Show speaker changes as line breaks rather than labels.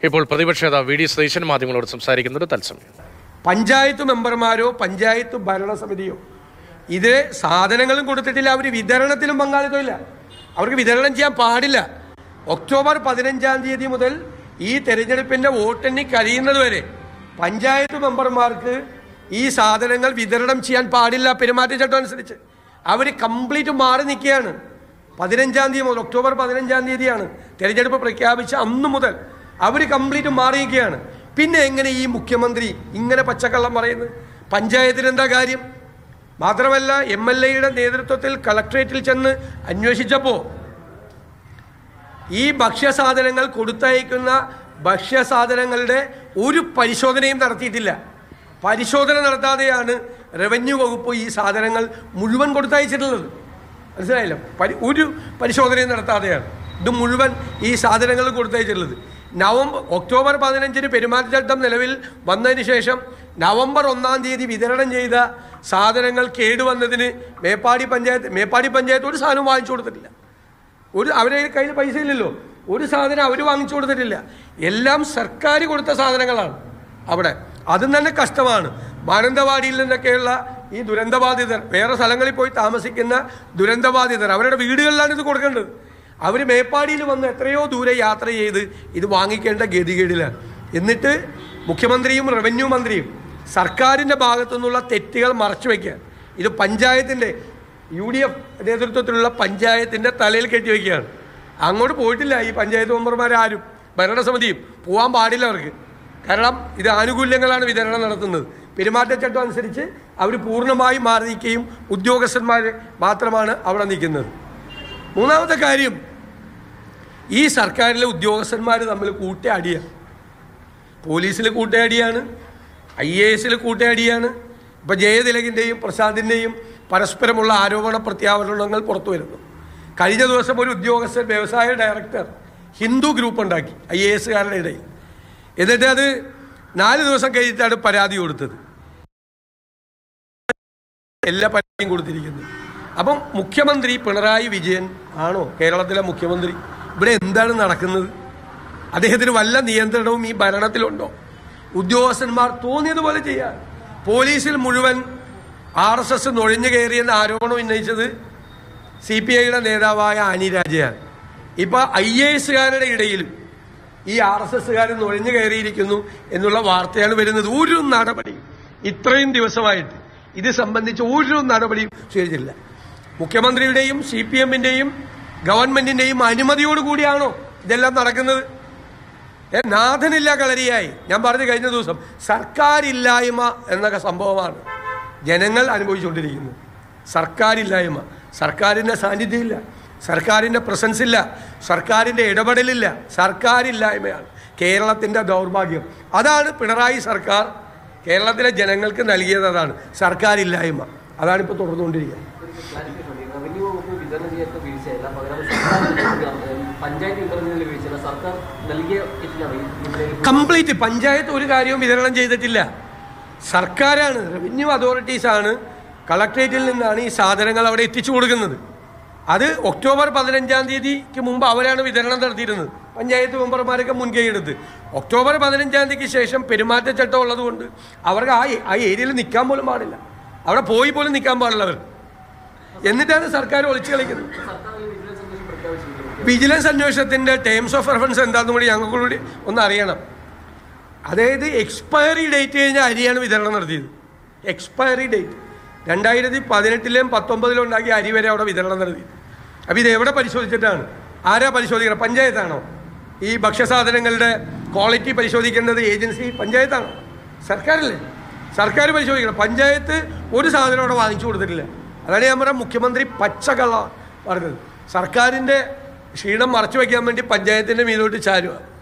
ഇപ്പോൾ പ്രതിപക്ഷ നേതാവ് വി ഡി സതീശൻ മാധ്യമങ്ങളോട് സംസാരിക്കുന്നത് തത്സമയം
പഞ്ചായത്ത് മെമ്പർമാരോ പഞ്ചായത്ത് ഭരണസമിതിയോ ഇത് സാധനങ്ങളും കൊടുത്തിട്ടില്ല അവർ വിതരണത്തിലും പങ്കാളിത്തമില്ല അവർക്ക് വിതരണം ചെയ്യാൻ പാടില്ല ഒക്ടോബർ പതിനഞ്ചാം തീയതി മുതൽ ഈ തെരഞ്ഞെടുപ്പിന്റെ വോട്ടെണ്ണി കഴിയുന്നത് വരെ പഞ്ചായത്ത് മെമ്പർമാർക്ക് ഈ സാധനങ്ങൾ വിതരണം ചെയ്യാൻ പാടില്ല പെരുമാറ്റച്ചട്ടം അനുസരിച്ച് അവർ കംപ്ലീറ്റ് മാറി നിൽക്കുകയാണ് പതിനഞ്ചാം തീയതി മുതൽ ഒക്ടോബർ പതിനഞ്ചാം തീയതിയാണ് തെരഞ്ഞെടുപ്പ് പ്രഖ്യാപിച്ച അന്ന് മുതൽ അവർ കംപ്ലീറ്റ് മാറി നിൽക്കുകയാണ് പിന്നെ എങ്ങനെ ഈ മുഖ്യമന്ത്രി ഇങ്ങനെ പച്ചക്കള്ളം പറയുന്നത് പഞ്ചായത്തിന് എന്താ കാര്യം മാത്രമല്ല എം എൽ എയുടെ നേതൃത്വത്തിൽ കളക്ട്രേറ്റിൽ ചെന്ന് അന്വേഷിച്ചപ്പോൾ ഈ ഭക്ഷ്യസാധനങ്ങൾ കൊടുത്തയക്കുന്ന ഭക്ഷ്യസാധനങ്ങളുടെ ഒരു പരിശോധനയും നടത്തിയിട്ടില്ല പരിശോധന നടത്താതെയാണ് റവന്യൂ വകുപ്പ് ഈ സാധനങ്ങൾ മുഴുവൻ കൊടുത്തയച്ചിട്ടുള്ളത് മനസ്സിലായില്ല പരി ഒരു പരിശോധനയും നടത്താതെയാണ് ഇത് മുഴുവൻ ഈ സാധനങ്ങൾ കൊടുത്തയച്ചിട്ടുള്ളത് നവംബർ ഒക്ടോബർ പതിനഞ്ചിന് പെരുമാറ്റച്ചട്ടം നിലവിൽ വന്നതിന് ശേഷം നവംബർ ഒന്നാം തീയതി വിതരണം ചെയ്ത സാധനങ്ങൾ കേടുവന്നതിന് മേപ്പാടി പഞ്ചായത്ത് മേപ്പാടി പഞ്ചായത്ത് ഒരു സാധനവും വാങ്ങിച്ചു കൊടുത്തിട്ടില്ല ഒരു അവരെ കയ്യിൽ പൈസ ഇല്ലല്ലോ ഒരു സാധനം അവർ വാങ്ങിച്ചു കൊടുത്തിട്ടില്ല എല്ലാം സർക്കാർ കൊടുത്ത സാധനങ്ങളാണ് അവിടെ അതും തന്നെ കഷ്ടമാണ് മാനന്തവാടിയിൽ നിന്നൊക്കെയുള്ള ഈ ദുരന്തബാധിതർ വേറെ സ്ഥലങ്ങളിൽ പോയി താമസിക്കുന്ന ദുരന്തബാധിതർ അവരുടെ വീടുകളിലാണ് ഇത് കൊടുക്കേണ്ടത് അവർ മേപ്പാടിയിൽ വന്ന് എത്രയോ ദൂരെ യാത്ര ചെയ്ത് ഇത് വാങ്ങിക്കേണ്ട ഗതികേടിലാണ് എന്നിട്ട് മുഖ്യമന്ത്രിയും റവന്യൂ മന്ത്രിയും സർക്കാരിൻ്റെ ഭാഗത്തു നിന്നുള്ള തെറ്റുകൾ മറച്ചു വയ്ക്കുക ഇത് പഞ്ചായത്തിൻ്റെ യു ഡി എഫ് നേതൃത്വത്തിലുള്ള പഞ്ചായത്തിൻ്റെ തലയിൽ കെട്ടിവെക്കുകയാണ് അങ്ങോട്ട് പോയിട്ടില്ല ഈ പഞ്ചായത്ത് മെമ്പർമാരാരും ഭരണസമിതിയും പോകാൻ പാടില്ല അവർക്ക് കാരണം ഇത് ആനുകൂല്യങ്ങളാണ് വിതരണം നടത്തുന്നത് പെരുമാറ്റച്ചട്ടം അനുസരിച്ച് അവർ പൂർണ്ണമായും മാറി നിൽക്കുകയും ഉദ്യോഗസ്ഥന്മാർ മാത്രമാണ് അവിടെ നിൽക്കുന്നത് മൂന്നാമത്തെ കാര്യം ഈ സർക്കാരിലെ ഉദ്യോഗസ്ഥന്മാർ തമ്മിൽ കൂട്ടയടിയാണ് പോലീസിൽ കൂട്ടയടിയാണ് ഐ എ എസിൽ കൂട്ടയടിയാണ് ഇപ്പം ജയതിലകിൻ്റെയും പ്രസാദിൻ്റെയും പരസ്പരമുള്ള ആരോപണ പ്രത്യാരോപണങ്ങൾ പുറത്തു വരുന്നു കഴിഞ്ഞ ദിവസം ഒരു ഉദ്യോഗസ്ഥൻ വ്യവസായ ഡയറക്ടർ ഹിന്ദു ഗ്രൂപ്പ് ഉണ്ടാക്കി ഐ എ എസുകാരുടെ ഇടയിൽ എന്നിട്ട് അത് നാല് ദിവസം കഴിഞ്ഞിട്ടാണ് പരാതി കൊടുത്തത് എല്ലാ പരാതിയും കൊടുത്തിരിക്കുന്നത് അപ്പം മുഖ്യമന്ത്രി പിണറായി വിജയൻ ആണോ കേരളത്തിലെ മുഖ്യമന്ത്രി ഇവിടെ എന്താണ് നടക്കുന്നത് അദ്ദേഹത്തിന് വല്ല നിയന്ത്രണവും ഈ ഭരണത്തിലുണ്ടോ ഉദ്യോഗസ്ഥന്മാർ തോന്നിയതുപോലെ ചെയ്യാൻ പോലീസിൽ മുഴുവൻ ആർ എസ് എസ് നുഴഞ്ഞു കയറിയെന്ന ആരോപണം ഉന്നയിച്ചത് സി പി ഐയുടെ നേതാവായ ആനി രാജയാണ് ഇപ്പൊ ഐ എ എസുകാരുടെ ഇടയിലും ഈ ആർ എസ് എസുകാർ നുഴഞ്ഞു കയറിയിരിക്കുന്നു എന്നുള്ള വാർത്തയാണ് വരുന്നത് ഒരു നടപടിയും ഇത്രയും ദിവസമായിട്ട് ഇത് സംബന്ധിച്ച് ഒരു നടപടിയും സ്വീകരിച്ചില്ല മുഖ്യമന്ത്രിയുടെയും സി പി എമ്മിന്റെയും ഗവൺമെന്റിന്റെയും അനുമതിയോടുകൂടിയാണോ ഇതെല്ലാം നടക്കുന്നത് ഏ, നാഥനില്ല കളരിയായി ഞാൻ പറഞ്ഞു കഴിഞ്ഞ ദിവസം സർക്കാരില്ലായ്മ എന്നൊക്കെ സംഭവമാണ് ജനങ്ങൾ അനുഭവിച്ചുകൊണ്ടിരിക്കുന്നത് സർക്കാരില്ലായ്മ സർക്കാരിൻ്റെ സാന്നിധ്യമില്ല സർക്കാരിൻ്റെ പ്രസൻസ് ഇല്ല സർക്കാരിൻ്റെ ഇടപെടലില്ല സർക്കാരില്ലായ്മയാണ് കേരളത്തിൻ്റെ ദൗർഭാഗ്യം അതാണ് പിണറായി സർക്കാർ കേരളത്തിലെ ജനങ്ങൾക്ക് നൽകിയത് അതാണ് സർക്കാരില്ലായ്മ അതാണ് ഇപ്പോൾ തുടർന്നുകൊണ്ടിരിക്കുന്നത്
റവന്യൂ വകുപ്പ് വിതരണം ചെയ്യാത്ത വീഴ്ചയല്ല പകരം സർക്കാർ പഞ്ചായത്ത് വിതരണം ചെയ്യുന്ന വീഴ്ചയല്ല സർക്കാർ നൽകിയ കിറ്റിലാണ് ഈ ജില്ലയിൽ
കംപ്ലീറ്റ് പഞ്ചായത്ത് ഒരു കാര്യവും വിതരണം ചെയ്തിട്ടില്ല സർക്കാരാണ് റവന്യൂ അതോറിറ്റീസാണ് കളക്ട്രേറ്റിൽ നിന്നാണ് ഈ സാധനങ്ങൾ അവിടെ എത്തിച്ചു കൊടുക്കുന്നത് അത് ഒക്ടോബർ പതിനഞ്ചാം തീയതിക്ക് മുമ്പ് അവരാണ് വിതരണം നടത്തിയിരുന്നത് പഞ്ചായത്ത് മെമ്പർമാരൊക്കെ മുൻകൈ എടുത്ത് ഒക്ടോബർ പതിനഞ്ചാം തീയതിക്ക് ശേഷം പെരുമാറ്റച്ചട്ടം ഉള്ളതുകൊണ്ട് അവർക്ക് ആ ആ ഏരിയയിൽ നിൽക്കാൻ പോലും പാടില്ല അവിടെ പോയി പോലും നിൽക്കാൻ പാടില്ല അവർ എന്നിട്ടാണ് സർക്കാർ ഒളിച്ചു കളിക്കുന്നത്
സർക്കാർ ഈ വിജിലൻസ് അന്വേഷണം പ്രഖ്യാപിച്ചിരിക്കുന്നു
വിജിലൻസ് അന്വേഷണത്തിന്റെ ടേംസ് ഓഫ് റെഫറൻസ് എന്താണെന്ന് കൂടി ഞങ്ങൾക്ക് കൂടി ഒന്ന് അറിയണം അതായത് എക്സ്പയറി ഡേറ്റ് കഴിഞ്ഞ അരിയാണ് വിതരണം നടത്തിയത് എക്സ്പയറി ഡേറ്റ് രണ്ടായിരത്തി പതിനെട്ടിലെയും പത്തൊമ്പതിലും ഉണ്ടാക്കിയ അരി വരെ അവിടെ വിതരണം നടത്തി അപ്പോൾ ഇത് എവിടെ പരിശോധിച്ചിട്ടാണ് ആരാ പരിശോധിക്കണം പഞ്ചായത്താണോ ഈ ഭക്ഷ്യസാധനങ്ങളുടെ ക്വാളിറ്റി പരിശോധിക്കേണ്ടത് ഏജൻസി പഞ്ചായത്താണോ സർക്കാരല്ലേ സർക്കാർ പരിശോധിക്കണം പഞ്ചായത്ത് ഒരു സാധനം അവിടെ വാങ്ങിച്ചു കൊടുത്തിട്ടില്ല അതാണ് ഞാൻ പറഞ്ഞ മുഖ്യമന്ത്രി പച്ചക്കള്ള പറഞ്ഞത് സർക്കാരിൻ്റെ ക്ഷീണം മറച്ചു വയ്ക്കാൻ വേണ്ടി പഞ്ചായത്തിൻ്റെ മീതോട്ട് ചാരുക